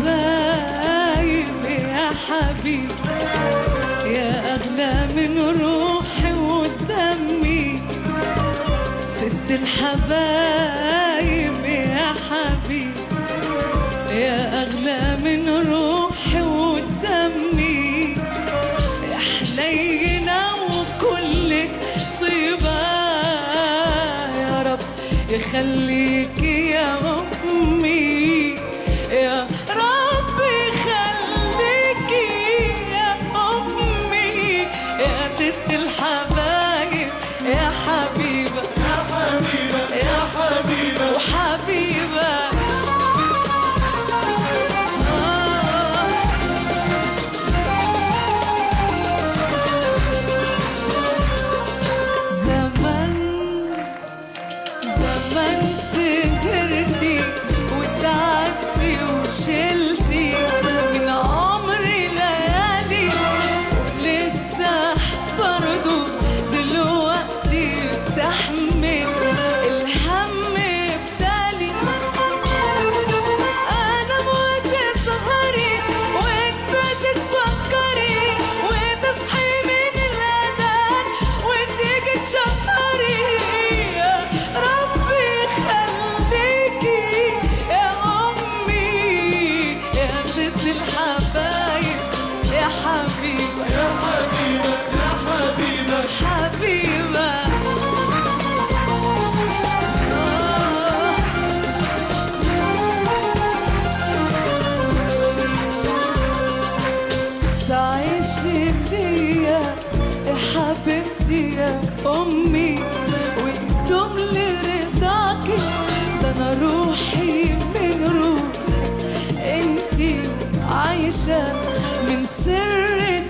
الحبايب يا حبيب يا أغلى من روحي ودمي ست الحبايب يا حبيب يا أغلى من روحي ودمي يا حنينة وكلك طيبة يا رب يخليك يا أمي يا رب يخليك يا أمي يا ست الحبايب يا حبيبة يا حبيبة يا حبيبة وحبيبة آه زمان زمان سهرتي وتعبتي وشلتي من عمري ليالي ولسه برضو دلوقتي بتحمل الهم بدالي انا موت سهري وانت تتفكري وتصحي من الاذان وتيجي تشهري يا ربي خليكي يا امي يا ست الحبايب يا حبيبه يا حبيبة يا حبيبة حبيبه آه تعيشي ليا يا حبيبتي يا امي ويدوم لي رضاكي ده انا روحي من روحك انتي عايشه من سر